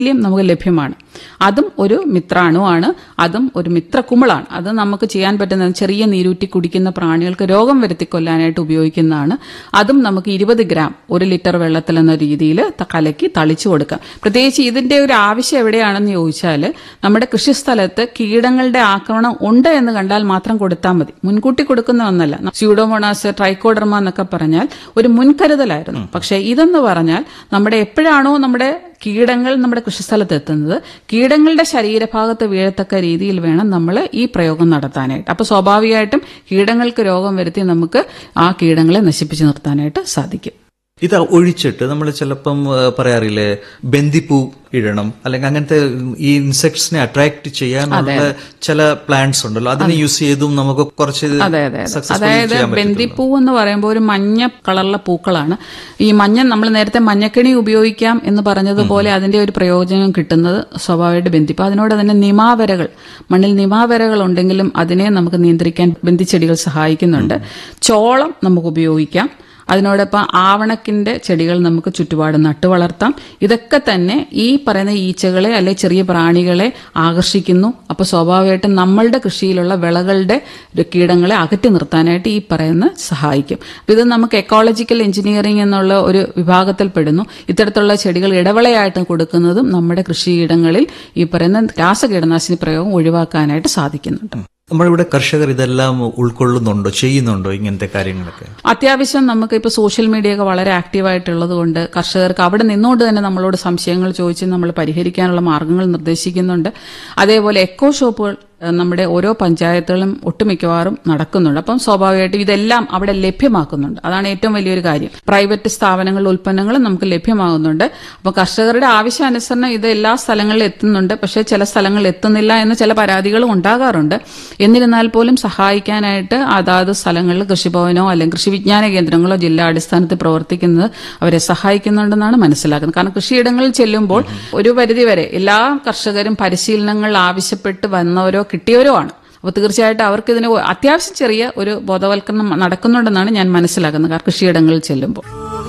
ല്യം നമുക്ക് ലഭ്യമാണ് അതും ഒരു മിത്രാണുവാണ് അതും ഒരു മിത്രക്കുമിളാണ് അത് നമുക്ക് ചെയ്യാൻ പറ്റുന്ന ചെറിയ നീരൂറ്റി കുടിക്കുന്ന പ്രാണികൾക്ക് രോഗം വരുത്തി കൊല്ലാനായിട്ട് ഉപയോഗിക്കുന്നതാണ് അതും നമുക്ക് ഇരുപത് ഗ്രാം ഒരു ലിറ്റർ വെള്ളത്തിൽ എന്ന രീതിയിൽ കലക്കി തളിച്ചു കൊടുക്കാം പ്രത്യേകിച്ച് ഇതിന്റെ ഒരു ആവശ്യം എവിടെയാണെന്ന് ചോദിച്ചാൽ നമ്മുടെ കൃഷിസ്ഥലത്ത് കീടങ്ങളുടെ ആക്രമണം ഉണ്ട് എന്ന് കണ്ടാൽ മാത്രം കൊടുത്താൽ മതി മുൻകൂട്ടി കൊടുക്കുന്ന ഒന്നല്ല സ്യൂഡോമോണാസ് ട്രൈക്കോഡർമ എന്നൊക്കെ പറഞ്ഞാൽ ഒരു മുൻകരുതലായിരുന്നു പക്ഷേ ഇതെന്ന് പറഞ്ഞാൽ നമ്മുടെ എപ്പോഴാണോ നമ്മുടെ കീടങ്ങൾ നമ്മുടെ കൃഷിസ്ഥലത്ത് എത്തുന്നത് കീടങ്ങളുടെ ശരീരഭാഗത്ത് വീഴത്തക്ക രീതിയിൽ വേണം നമ്മൾ ഈ പ്രയോഗം നടത്താനായിട്ട് അപ്പോൾ സ്വാഭാവികമായിട്ടും കീടങ്ങൾക്ക് രോഗം വരുത്തി നമുക്ക് ആ കീടങ്ങളെ നശിപ്പിച്ചു നിർത്താനായിട്ട് സാധിക്കും ഇത് ഒഴിച്ചിട്ട് നമ്മൾ ചിലപ്പം ആ, പറയാറില്ലേ ബന്ദിപ്പൂ ഇടണം അല്ലെങ്കിൽ അങ്ങനത്തെ ഈ ഇൻസെക്ട്സിനെ അട്രാക്ട് ചെയ്യാനുള്ള ചില പ്ലാന്റ്സ് ഉണ്ടല്ലോ അതിനെ യൂസ് ചെയ്തും നമുക്ക് കുറച്ച് അതെ അതെ അതെ successfully അതായത് ചെയ്യാൻ പറ്റും ബന്ദിപ്പൂ എന്ന് പറയുമ്പോൾ ഒരു മഞ്ഞ കളറിലെ പൂക്കളാണ് ഈ മഞ്ഞ നമ്മൾ നേരത്തെ മഞ്ഞക്കിണി ഉപയോഗിക്കാം എന്ന് പറഞ്ഞതുപോലെ അതിന്റെ ഒരു പ്രയോജനം കിട്ടുന്നത് സ്വാഭാവികമായിട്ട് ബന്ദിപ്പൂ അതിനോട് തന്നെ നിമാവരകൾ മണ്ണിൽ നിമാവരകൾ ഉണ്ടെങ്കിലും അതിനെ നമുക്ക് നിയന്ത്രിക്കാൻ ബന്ദിച്ചെടികൾ സഹായിക്കുന്നുണ്ട് ചോളം നമുക്ക് ഉപയോഗിക്കാം അതിനോടൊപ്പം ആവണക്കിന്റെ ചെടികൾ നമുക്ക് ചുറ്റുപാട് നട്ടു വളർത്താം ഇതൊക്കെ തന്നെ ഈ പറയുന്ന ഈച്ചകളെ അല്ലെ ചെറിയ പ്രാണികളെ ആകർഷിക്കുന്നു അപ്പോൾ സ്വാഭാവികമായിട്ടും നമ്മളുടെ കൃഷിയിലുള്ള വിളകളുടെ ഒരു കീടങ്ങളെ അകറ്റി നിർത്താനായിട്ട് ഈ പറയുന്ന സഹായിക്കും അപ്പോൾ ഇത് നമുക്ക് എക്കോളജിക്കൽ എഞ്ചിനീയറിംഗ് എന്നുള്ള ഒരു വിഭാഗത്തിൽ പെടുന്നു ഇത്തരത്തിലുള്ള ചെടികൾ ഇടവിളയായിട്ട് കൊടുക്കുന്നതും നമ്മുടെ കൃഷിയിടങ്ങളിൽ ഈ പറയുന്ന രാസകീടനാശിനി പ്രയോഗം ഒഴിവാക്കാനായിട്ട് സാധിക്കുന്നുണ്ട് നമ്മളിവിടെ കർഷകർ ഇതെല്ലാം ഉൾക്കൊള്ളുന്നുണ്ടോ ചെയ്യുന്നുണ്ടോ ഇങ്ങനത്തെ കാര്യങ്ങളൊക്കെ അത്യാവശ്യം നമുക്ക് ഇപ്പോൾ സോഷ്യൽ മീഡിയ ഒക്കെ വളരെ ആക്റ്റീവായിട്ടുള്ളത് കൊണ്ട് കർഷകർക്ക് അവിടെ നിന്നുകൊണ്ട് തന്നെ നമ്മളോട് സംശയങ്ങൾ ചോദിച്ച് നമ്മൾ പരിഹരിക്കാനുള്ള മാർഗങ്ങൾ നിർദ്ദേശിക്കുന്നുണ്ട് അതേപോലെ എക്കോ ഷോപ്പുകൾ ഏഹ്, നമ്മുടെ ഓരോ പഞ്ചായത്തുകളും ഒട്ടുമിക്കവാറും നടക്കുന്നുണ്ട് അപ്പം സ്വാഭാവികമായിട്ടും ഇതെല്ലാം അവിടെ ലഭ്യമാക്കുന്നുണ്ട് അതാണ് ഏറ്റവും വലിയൊരു കാര്യം പ്രൈവറ്റ് സ്ഥാപനങ്ങളുടെ ഉൽപ്പന്നങ്ങളും നമുക്ക് ലഭ്യമാകുന്നുണ്ട് അപ്പോൾ കർഷകരുടെ ആവശ്യാനുസരണം ഇത് എല്ലാ സ്ഥലങ്ങളിലും എത്തുന്നുണ്ട് പക്ഷേ ചില സ്ഥലങ്ങളിൽ എത്തുന്നില്ല എന്ന് ചില പരാതികളും ഉണ്ടാകാറുണ്ട് എന്നിരുന്നാൽ പോലും സഹായിക്കാനായിട്ട് അതാത് സ്ഥലങ്ങളിൽ കൃഷിഭവനോ അല്ലെങ്കിൽ കൃഷി വിജ്ഞാന കേന്ദ്രങ്ങളോ ജില്ലാ അടിസ്ഥാനത്തിൽ പ്രവർത്തിക്കുന്നത് അവരെ സഹായിക്കുന്നുണ്ടെന്നാണ് മനസ്സിലാക്കുന്നത് കാരണം കൃഷിയിടങ്ങളിൽ ചെല്ലുമ്പോൾ ഒരു പരിധിവരെ എല്ലാ കർഷകരും പരിശീലനങ്ങൾ ആവശ്യപ്പെട്ട് വന്നവരോ കിട്ടിയവരോ ആണ് അപ്പോൾ തീർച്ചയായിട്ടും അവർക്ക് ഇതിന് അത്യാവശ്യം ചെറിയ ഒരു ബോധവൽക്കരണം നടക്കുന്നുണ്ടെന്നാണ് ഞാൻ മനസ്സിലാക്കുന്നത് കാരണം കൃഷിയിടങ്ങളിൽ ചെല്ലുമ്പോൾ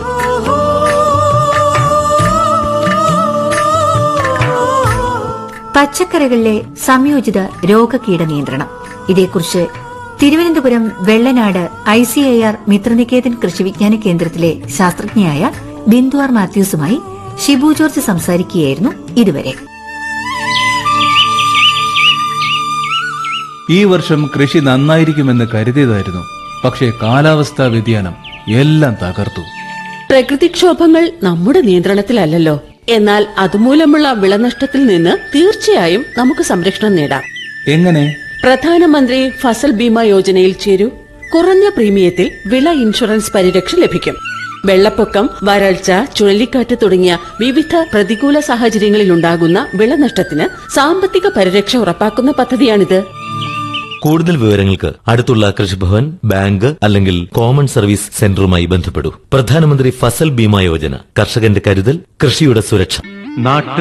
പച്ചക്കറികളിലെ സംയോജിത രോഗകീട നിയന്ത്രണം ഇതേക്കുറിച്ച് Thiruvananthapuram Vellanad I C I R Mitraniketan കൃഷി വിജ്ഞാന കേന്ദ്രത്തിലെ ശാസ്ത്രജ്ഞയായ ബിന്ദു ആർ മാത്യൂസുമായി ഷിബു ജോർജ് സംസാരിക്കുകയായിരുന്നു ഇതുവരെ ഈ വർഷം കൃഷി നന്നായിരിക്കുമെന്ന് കരുതിയതായിരുന്നു പക്ഷേ കാലാവസ്ഥാ വ്യതിയാനം എല്ലാം തകർത്തു പ്രകൃതിക്ഷോഭങ്ങൾ നമ്മുടെ നിയന്ത്രണത്തിലല്ലല്ലോ എന്നാൽ അതുമൂലമുള്ള വിളനഷ്ടത്തിൽ നിന്ന് തീർച്ചയായും നമുക്ക് സംരക്ഷണം നേടാം എങ്ങനെ പ്രധാനമന്ത്രി ഫസൽ ബീമ യോജനയിൽ ചേരൂ കുറഞ്ഞ പ്രീമിയത്തിൽ വിള ഇൻഷുറൻസ് പരിരക്ഷ ലഭിക്കും വെള്ളപ്പൊക്കം വരൾച്ച ചുഴലിക്കാറ്റ് തുടങ്ങിയ വിവിധ പ്രതികൂല സാഹചര്യങ്ങളിൽ ഉണ്ടാകുന്ന വിളനഷ്ടത്തിന് സാമ്പത്തിക പരിരക്ഷ ഉറപ്പാക്കുന്ന പദ്ധതിയാണിത് കൂടുതൽ വിവരങ്ങൾക്ക് അടുത്തുള്ള കൃഷിഭവൻ ബാങ്ക് അല്ലെങ്കിൽ കോമൺ സർവീസ് സെന്ററുമായി ബന്ധപ്പെടൂ പ്രധാനമന്ത്രി ഫസൽ ബീമ യോജന കർഷകന്റെ കരുതൽ കൃഷിയുടെ സുരക്ഷ നാട്ട്